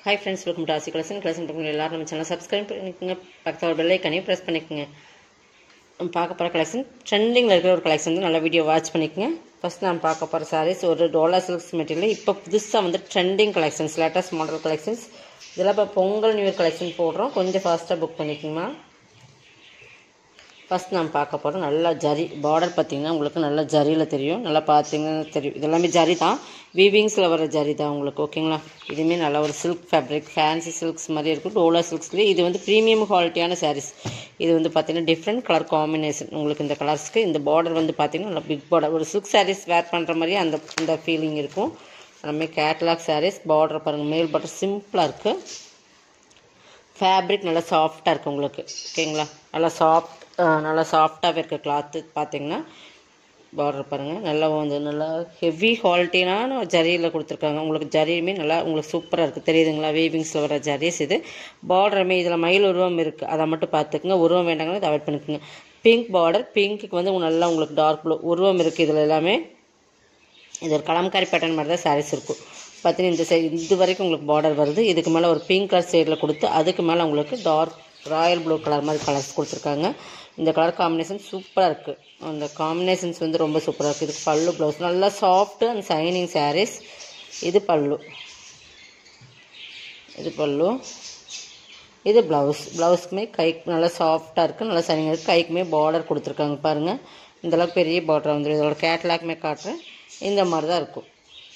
hi friends welcome to Aasi collection collection பண்ணுங்க எல்லாரும் நம்ம சேனல் சப்ஸ்கிரைப் பண்ணிக்கோங்க பக்கத்தில் ஒரு பெல்லைக்கனையும் ப்ரெஸ் பண்ணிக்கோங்க நம்ம பார்க்க போகிற கலெக்ஷன் ட்ரெண்டிங்கில் இருக்கிற ஒரு கலெக்ஷன் வந்து நல்லா வீடியோ வாட்ச் பண்ணிக்கோங்க ஃபஸ்ட் நான் பார்க்க போகிற சாரீஸ் ஒரு டோலா சில்க்ஸ் மெட்டீரியல் இப்போ புதுசாக வந்து trending collections latest model collections இதெல்லாம் இப்போ பொங்கல் நியூ இயர் கலெக்ஷன் போடுறோம் கொஞ்சம் ஃபாஸ்ட்டாக புக் பண்ணிக்கோங்கம்மா ஃபஸ்ட் நான் பார்க்க போகிறோம் நல்லா ஜரி பார்டர் பார்த்தீங்கன்னா உங்களுக்கு நல்லா ஜரியில் தெரியும் நல்லா பார்த்தீங்கன்னா தெரியும் இதெல்லாமே ஜரி தான் வீவிங்ஸில் வர ஜரி தான் உங்களுக்கு ஓகேங்களா இதுவுமே நல்லா ஒரு சில்க் ஃபேப்ரிக் ஃபேன்சி சில்க்ஸ் மாதிரி இருக்கும் டோலா சில்க்ஸ்லேயே இது வந்து ப்ரீமியம் குவாலிட்டியான சாரீஸ் இது வந்து பார்த்தீங்கன்னா டிஃப்ரெண்ட் கலர் காம்பினேஷன் உங்களுக்கு இந்த கலர்ஸ்க்கு இந்த பார்டர் வந்து பார்த்தீங்கன்னா நல்லா பிக் பார்டர் ஒரு சில்க் சாரீஸ் வேர் பண்ணுற மாதிரியே அந்த அந்த ஃபீலிங் இருக்கும் எல்லாமே கேட்லாக் சாரீஸ் பார்டர் பாருங்கள் மேல் பார்டர் சிம்பிளாக இருக்குது ஃபேப்ரிக் நல்லா சாஃப்டாக இருக்குது உங்களுக்கு ஓகேங்களா நல்லா சாஃப்ட் நல்லா சாஃப்டாகவே இருக்க கிளாத்து பார்த்தீங்கன்னா பார்டர் பாருங்கள் நல்லா வந்து நல்லா ஹெவி குவாலிட்டினான ஜரியில் கொடுத்துருக்காங்க உங்களுக்கு ஜரியுமே நல்லா உங்களுக்கு சூப்பராக இருக்குது தெரியுதுங்களா வீவிங்ஸில் வர ஜரிஸ் இது பார்டருமே இதில் மயில் உருவம் இருக்குது அதை மட்டும் பார்த்துக்குங்க உருவம் வேண்டாங்கன்னா இதை அவாய்ட் பண்ணிக்கோங்க பிங்க் பார்டர் பிங்க்குக்கு வந்து நல்லா உங்களுக்கு டார்க் ப்ளூ உருவம் இருக்குது இதில் எல்லாமே இது ஒரு கலம்காரி பேட்டர்ன் மாதிரி தான் சாரீஸ் இருக்கும் பார்த்தீங்கன்னா இந்த சைடு இது வரைக்கும் உங்களுக்கு பார்டர் வருது இதுக்கு மேலே ஒரு பிங்க் கலர் சைடில் கொடுத்து அதுக்கு மேலே உங்களுக்கு டார்க் ராயல் ப்ளூ கலர் மாதிரி கலர்ஸ் கொடுத்துருக்காங்க இந்த கலர் காம்பினேஷன் சூப்பராக இருக்குது அந்த காம்பினேஷன்ஸ் வந்து ரொம்ப சூப்பராக இருக்குது இதுக்கு பல்லு ப்ளவுஸ் நல்லா சாஃப்ட்டு அண்ட் சைனிங் சாரீஸ் இது பல்லு இது பல்லு இது ப்ளவுஸ் ப்ளவுஸ்க்குமே கைக்கு நல்லா சாஃப்டாக இருக்குது நல்லா சைனிங் இருக்குது கைக்குமே பார்டர் கொடுத்துருக்காங்க பாருங்கள் இந்தளவுக்கு பெரிய பார்டர் வந்துடும் இதோட கேட்லாக்மே காட்டுறேன் இந்த மாதிரி தான் இருக்கும்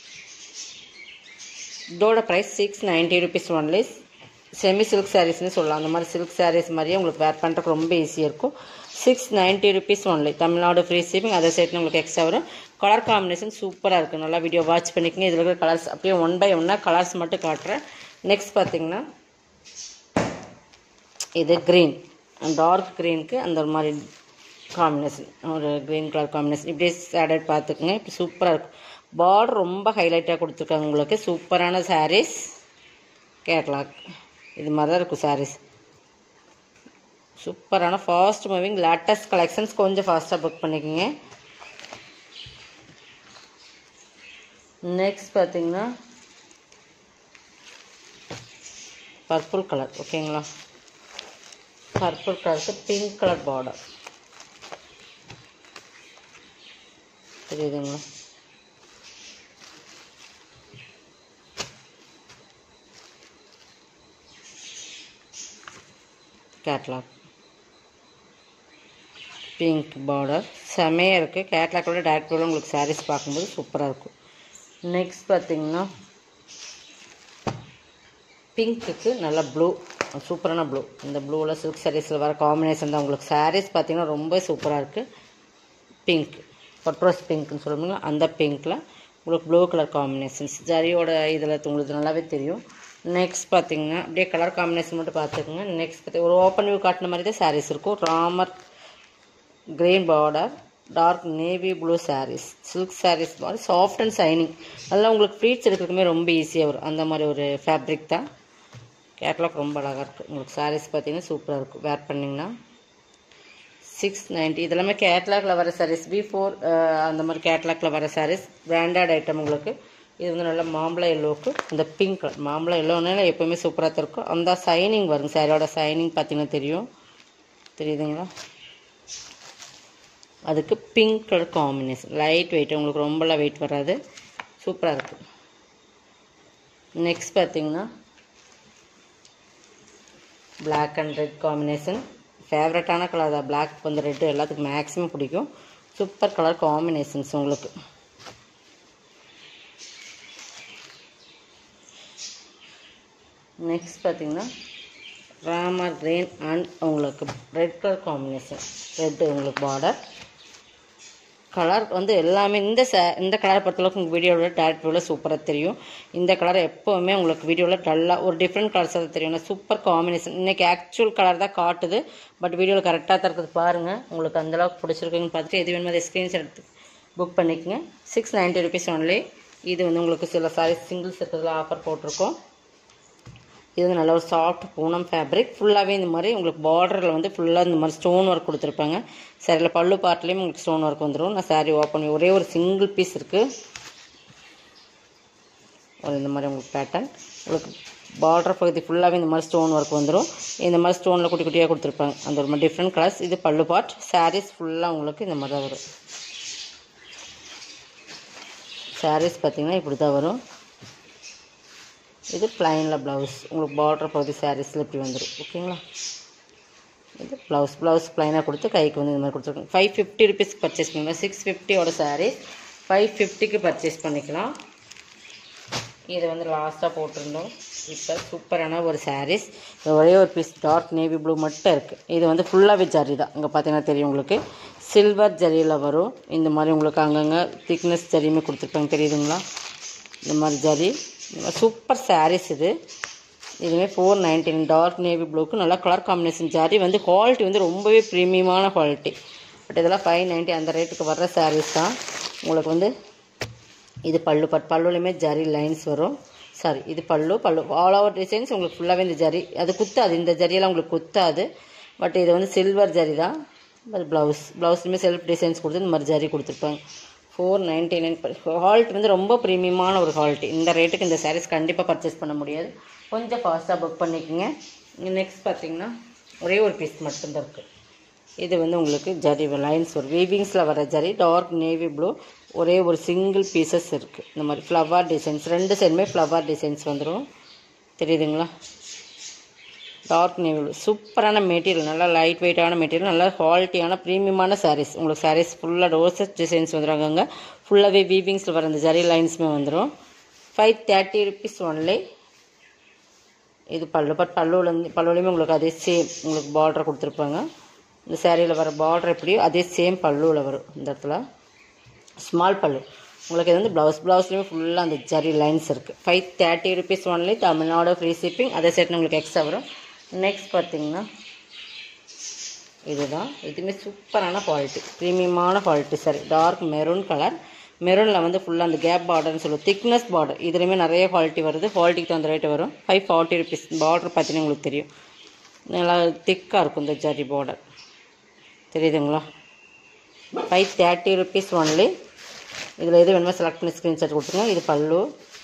இதோட price six ninety rupees only semi silk சாரீஸ்னு சொல்லலாம் அந்த மாதிரி சில்க் சாரீஸ் மாதிரியே உங்களுக்கு வேர் பண்ணுறதுக்கு ரொம்ப ஈஸியாக இருக்கும் six ninety rupees only Tamil Nadu free shipping other சைட்ல உங்களுக்கு எக்ஸ்ட்ரா வரும் கலர் காம்பினேஷன் சூப்பராக இருக்குது நல்லா வீடியோ வாட்ச் பண்ணிக்கங்க இதில் இருக்கிற கலர்ஸ் அப்படியே ஒன் பை ஒன்னாக கலர்ஸ் மட்டும் காட்டுறேன் நெக்ஸ்ட் பார்த்தீங்கன்னா இது க்ரீன் டார்க் க்ரீனுக்கு அந்த ஒரு மாதிரி காம்பினேஷன் ஒரு க்ரீன் கலர் காம்பினேஷன் இப்படியே சேடட் பார்த்துக்குங்க இப்படி சூப்பராக இருக்கும் பார்டர் ரொம்ப ஹைலைட்டாக கொடுத்துருக்காங்க உங்களுக்கு சூப்பரான சாரீஸ் கேட்லாக் இது மாதிரி தான் இருக்கும் சாரீஸ் சூப்பரான ஃபாஸ்ட் மூவிங் லேட்டஸ்ட் கலெக்ஷன்ஸ் கொஞ்சம் ஃபாஸ்ட்டாக புக் பண்ணிக்கோங்க நெக்ஸ்ட் பார்த்தீங்கன்னா பர்பிள் கலர் ஓகேங்களா பர்பிள் கலருக்கு பிங்க் கலர் பார்டர் தெரியுதுங்களா கேட்லாக் பிங்க் பார்டர் செமையாக இருக்குது கேட்லாக்கோட டேரக்டரோட உங்களுக்கு சாரீஸ் பார்க்கும்போது சூப்பராக இருக்கும் நெக்ஸ்ட் பார்த்தீங்கன்னா பிங்க்குக்கு நல்ல ப்ளூ சூப்பரான ப்ளூ இந்த ப்ளூவில் சில்க் சாரீஸில் வர காம்பினேஷன் தான் உங்களுக்கு சாரீஸ் பார்த்தீங்கன்னா ரொம்ப சூப்பராக இருக்குது பிங்க் பட்ரோஸ் பிங்க்னு சொல்லுவீங்களா அந்த பிங்க்கில் உங்களுக்கு ப்ளூ கலர் காம்பினேஷன்ஸ் ஜரியோட இதில் உங்களுக்கு நல்லாவே தெரியும் நெக்ஸ்ட் பார்த்தீங்கன்னா அப்படியே கலர் காம்பினேஷன் மட்டும் பார்த்துக்கோங்க நெக்ஸ்ட் பார்த்தி ஒரு ஓப்பன் வியூ காட்டின மாதிரி தான் சாரீஸ் இருக்கும் Ramar green border dark navy blue saris silk saris மாதிரி சாஃப்ட் அண்ட் சைனிங் நல்லா உங்களுக்கு ஃப்ளீட்ஸ் எடுக்கிறதுக்குமே ரொம்ப ஈஸியாக வரும் அந்த மாதிரி ஒரு ஃபேப்ரிக் தான் கேட்லாக் ரொம்ப அழகாக இருக்குது உங்களுக்கு சாரீஸ் பார்த்தீங்கன்னா சூப்பராக இருக்கும் வேர் பண்ணிங்கன்னா சிக்ஸ் நைன்ட்டி இதெல்லாமே கேட்லாகில் வர சாரீஸ் பி ஃபோர் அந்த மாதிரி கேட்லாகில் வர சாரீஸ் பிராண்டட் ஐட்டம் உங்களுக்கு இது வந்து நல்லா மாம்பழ எல்லோவுக்கு இந்த பிங்க் கலர் மாம்பழ எல்லோனால எப்போவுமே சூப்பராக தான் இருக்கும் அந்த சைனிங் வரும் சாரியோட சைனிங் பார்த்தீங்கன்னா தெரியும் தெரியுதுங்களா அதுக்கு pink colour combination light weight உங்களுக்கு ரொம்பலாம் வெயிட் வராது சூப்பராக இருக்குது நெக்ஸ்ட் பார்த்தீங்கன்னா பிளாக் அண்ட் ரெட் காம்பினேஷன் ஃபேவரட்டான கலர் தான் பிளாக் வந்து ரெட்டு எல்லாத்துக்கும் மேக்ஸிமம் பிடிக்கும் சூப்பர் கலர் காம்பினேஷன்ஸ் உங்களுக்கு நெக்ஸ்ட் பார்த்தீங்கன்னா ராமர் கிரீன் அண்ட் உங்களுக்கு ரெட் கலர் காம்பினேஷன் ரெட்டு உங்களுக்கு பார்டர் கலர் வந்து எல்லாமே இந்த ச இந்த கலரை பொறுத்தளவுக்கு உங்கள் வீடியோவில் டேரக்ட் வியூவில் சூப்பராக தெரியும் இந்த கலர் எப்போவுமே உங்களுக்கு வீடியோவில் டல்லாக ஒரு டிஃப்ரெண்ட் கலர்ஸாக தான் தெரியும் சூப்பர் காம்பினேஷன் இன்றைக்கி ஆக்சுவல் கலர் தான் காட்டுது பட் வீடியோவில் கரெக்டாக தான் இருக்குது பாருங்கள் உங்களுக்கு அந்தளவுக்கு பிடிச்சிருக்குன்னு பார்த்துட்டு எது வேணுமோ அதை ஸ்க்ரீன்ஷாட் எடுத்து புக் பண்ணிக்கோங்க சிக்ஸ் நைன்ட்டி ருபீஸ் ஒன்லி இது வந்து உங்களுக்கு சில சாரி சிங்கிள்ஸ் இருக்கிறதுல ஆஃபர் போட்டிருக்கோம் இது வந்து நல்ல ஒரு சாஃப்ட் பூனம் ஃபேப்ரிக் ஃபுல்லாகவே இந்த மாதிரி உங்களுக்கு பார்டரில் வந்து ஃபுல்லாக இந்த மாதிரி ஸ்டோன் ஒர்க் கொடுத்துருப்பாங்க சரியில் பல்லு பார்ட்லேயும் உங்களுக்கு ஸ்டோன் ஒர்க் வந்துடும் நான் சாரீ ஓப்பன் ஒரே ஒரு சிங்கிள் பீஸ் இருக்குது ஒரு இந்த மாதிரி உங்களுக்கு பேட்டர்ன் உங்களுக்கு பார்டர் பகுதி ஃபுல்லாகவே இந்த மாதிரி ஸ்டோன் ஒர்க் வந்துடும் இந்த மாதிரி ஸ்டோனில் குட்டி குட்டியாக கொடுத்துருப்பாங்க அந்த ஒரு மாதிரி டிஃப்ரெண்ட் கலர்ஸ் இது பல்லு பார்ட் சாரீஸ் ஃபுல்லாக உங்களுக்கு இந்த மாதிரி தான் வரும் சாரீஸ் பார்த்தீங்கன்னா இப்படி தான் வரும் இது பிளைனில் ப்ளவுஸ் உங்களுக்கு பார்டர் பகுதி சாரீஸில் இப்படி வந்துடும் ஓகேங்களா இது ப்ளவுஸ் ப்ளவுஸ் ப்ளைனாக கொடுத்து கைக்கு வந்து இந்த மாதிரி கொடுத்துருக்கோம் ஃபைவ் ஃபிஃப்டி ருபீஸ்க்கு பர்ச்சேஸ் பண்ணிக்கலாம் சிக்ஸ் ஃபிஃப்டியோட சாரீ ஃபைவ் ஃபிஃப்டிக்கு பர்ச்சேஸ் பண்ணிக்கலாம் இது வந்து லாஸ்ட்டாக போட்டிருந்தோம் இப்போ சூப்பரான ஒரு சாரீஸ் ஒரே ஒரு பீஸ் டார்க் நேவி ப்ளூ மட்டும் இருக்குது இது வந்து ஃபுல்லாகவே ஜரி தான் இங்கே பார்த்தீங்கன்னா தெரியும் உங்களுக்கு சில்வர் ஜரியில் வரும் இந்த மாதிரி உங்களுக்கு அங்கங்கே திக்னஸ் ஜரியுமே கொடுத்துருப்பாங்க தெரியுதுங்களா இந்த மாதிரி ஜரி சூப்பர் சாரீஸ் இது இதுவே ஃபோர் நைன்டீன் டார்க் நேவி ப்ளூக்கு நல்லா கலர் காம்பினேஷன் ஜாரி வந்து குவாலிட்டி வந்து ரொம்பவே ப்ரீமியமான குவாலிட்டி பட் இதெல்லாம் ஃபைவ் நைன்ட்டி அந்த ரேட்டுக்கு வர்ற சாரீஸ் தான் உங்களுக்கு வந்து இது பல்லு பட் பல்லுலையுமே ஜரி லைன்ஸ் வரும் சாரி இது பல்லு பல்லு ஆல் ஓவர் டிசைன்ஸ் உங்களுக்கு ஃபுல்லாகவே இந்த ஜரி அது குத்தாது இந்த ஜரியெல்லாம் உங்களுக்கு குத்தாது பட் இது வந்து சில்வர் ஜரி தான் பட் ப்ளவுஸ் ப்ளவுஸ்லையுமே செல்ஃப் டிசைன்ஸ் கொடுத்து இந்த மாதிரி ஜரி கொடுத்துருப்பாங்க ஃபோர் நைன்ட்டி நைன் குவாலிட்டி வந்து ரொம்ப ப்ரீமியமான ஒரு குவாலிட்டி இந்த ரேட்டுக்கு இந்த சாரீஸ் கண்டிப்பாக பர்ச்சேஸ் பண்ண முடியாது கொஞ்சம் ஃபாஸ்ட்டாக புக் பண்ணிக்கோங்க நெக்ஸ்ட் பார்த்தீங்கன்னா ஒரே ஒரு பீஸ் மட்டும்தான் இருக்குது இது வந்து உங்களுக்கு ஜரி லைன்ஸ் ஒரு வீவிங்ஸில் வர ஜரி டார்க் நேவி ப்ளூ ஒரே ஒரு சிங்கிள் பீசஸ் இருக்குது இந்த மாதிரி ஃப்ளவர் டிசைன்ஸ் ரெண்டு சைடுமே ஃப்ளவர் டிசைன்ஸ் வந்துடும் தெரியுதுங்களா டார்க் நேவி ப்ளூ சூப்பரான மெட்டீரியல் நல்லா லைட் வெயிட்டான மெட்டீரியல் நல்லா குவாலிட்டியான ப்ரீமியமான சாரீஸ் உங்களுக்கு சாரீஸ் ஃபுல்லாக ரோசஸ் டிசைன்ஸ் வந்துடும் அங்கங்கே ஃபுல்லாகவே வீவிங்ஸில் வர இந்த ஜரி லைன்ஸுமே வந்துடும் ஃபைவ் தேர்ட்டி ருபீஸ் ஒன்லி இது பல்லு பட் பல்லுலேருந்து பல்லுலையுமே உங்களுக்கு அதே சேம் உங்களுக்கு பார்டர் கொடுத்துருப்பாங்க இந்த சேரீயில் வர பார்டர் எப்படியோ அதே சேம் பல்லுவில் வரும் இந்த இடத்துல ஸ்மால் பல்லு உங்களுக்கு இது வந்து ப்ளவுஸ் ப்ளவுஸ்லேயுமே ஃபுல்லாக அந்த ஜரி லைன்ஸ் இருக்குது five thirty rupees only Tamil Nadu free shipping அதே செட் உங்களுக்கு எக்ஸ்ட்ரா வரும் நெக்ஸ்ட் பார்த்தீங்கன்னா இதுதான் இதுவுமே சூப்பரான குவாலிட்டி ப்ரீமியமான குவாலிட்டி சரி டார்க் மெரூன் கலர் மெரூனில் வந்து ஃபுல்லாக அந்த கேப் பார்டர்னு சொல்லுவோம் திக்னஸ் பார்டர் இதுலேயுமே நிறைய குவாலிட்டி வருது குவாலிட்டிக்கு தகுந்த ரேட்டு வரும் ஃபைவ் ஃபார்ட்டி ருபீஸ் பார்டர் பார்த்தீங்கன்னா உங்களுக்கு தெரியும் நல்லா திக்காக இருக்கும் இந்த ஜரி பார்டர் தெரியுதுங்களா ஃபைவ் தேர்ட்டி ருபீஸ் ஒன்லி இதில் எது வேணுமோ செலக்ட் பண்ணி ஸ்க்ரீன்ஷாட் கொடுத்துருங்க இது பல்லு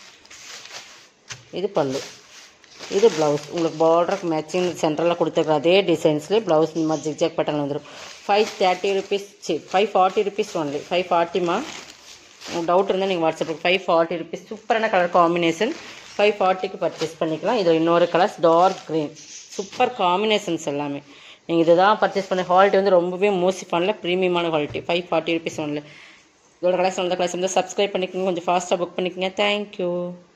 இது பல்லு இது ப்ளவுஸ் உங்களுக்கு பார்டருக்கு மேட்சிங் சென்டரில் கொடுத்துருக்குற அதே டிசைன்ஸ்லேயே ப்ளவுஸ் இந்த மாதிரி ஜிக்ஜாக் பேட்டர்ன் வந்துடும் ஃபைவ் தேர்ட்டி ருபீஸ் சி five forty rupees only five ஃபார்ட்டிமா உங்களுக்கு டவுட் இருந்தால் நீங்கள் வாட்ஸ்அப்புக்கு ஃபைவ் ஃபார்ட்டி ருபீஸ் சூப்பரான கலர் காம்பினேஷன் ஃபைவ் ஃபார்ட்டிக்கு பர்ச்சேஸ் பண்ணிக்கலாம் இது இன்னொரு colours dark green super combinations எல்லாமே நீங்கள் இதுதான் பர்ச்சேஸ் பண்ண குவாலிட்டி வந்து ரொம்பவே மோசி பண்ணல ப்ரீமியமான quality five forty rupees only இதோட கலெக்ஷன் வந்த கலெக்ஷன் வந்து சப்ஸ்கிரைப் பண்ணிக்கோங்க கொஞ்சம் ஃபாஸ்ட்டாக புக் பண்ணிக்கோங்க தேங்க்யூ